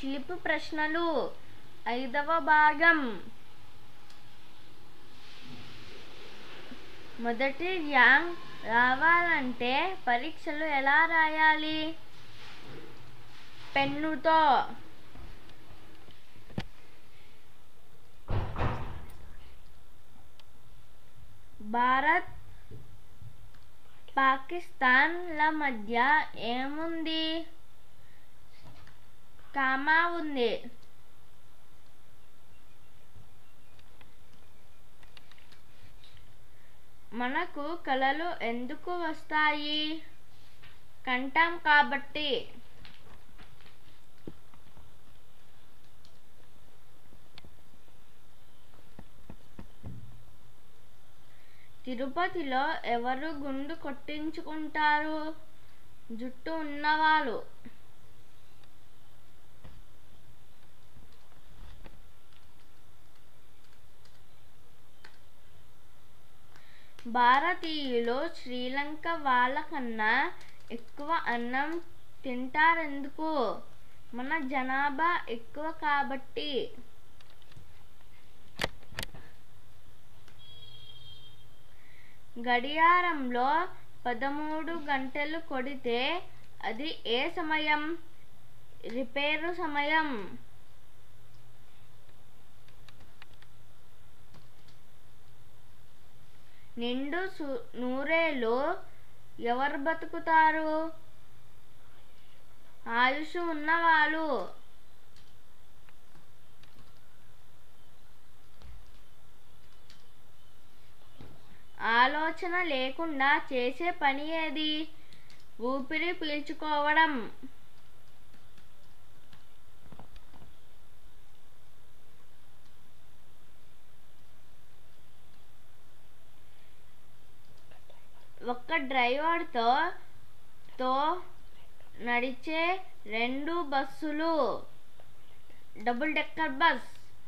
చిలిపి ప్రశ్నలు ఐదవ భాగం మొదటి ర్యాంక్ రావాలంటే పరీక్షలు ఎలా రాయాలి పెన్నుతో భారత్ పాకిస్తాన్ల మధ్య ఏముంది కామా ఉంది మనకు కళలు ఎందుకు వస్తాయి కంటాం కాబట్టి తిరుపతిలో ఎవరు గుండు కొట్టించుకుంటారు జుట్టు ఉన్నవాళ్ళు భారతీయులు శ్రీలంక వాళ్ళకన్నా ఎక్కువ అన్నం తింటారెందుకు మన జనాభా ఎక్కువ కాబట్టి గడియారంలో పదమూడు గంటలు కొడితే అది ఏ సమయం రిపేరు సమయం నిండు సు- నూరేళ్ళు ఎవరు బతుకుతారు ఆయుష్ ఉన్నవాళ్ళు ఆలోచన లేకుండా చేసే పని ఏది ఊపిరి పీల్చుకోవడం ఒక్క డ్రైవర్తో తో నడిచే రెండు బస్సులు డబుల్ డెక్కర్ బస్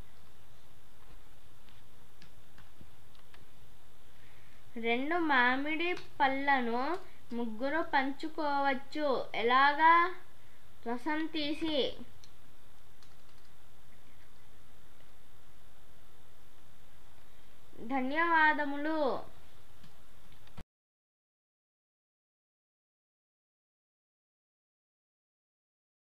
రెండు మామిడి పళ్ళను ముగ్గురు పంచుకోవచ్చు ఎలాగా రసం తీసి ధన్యవాదములు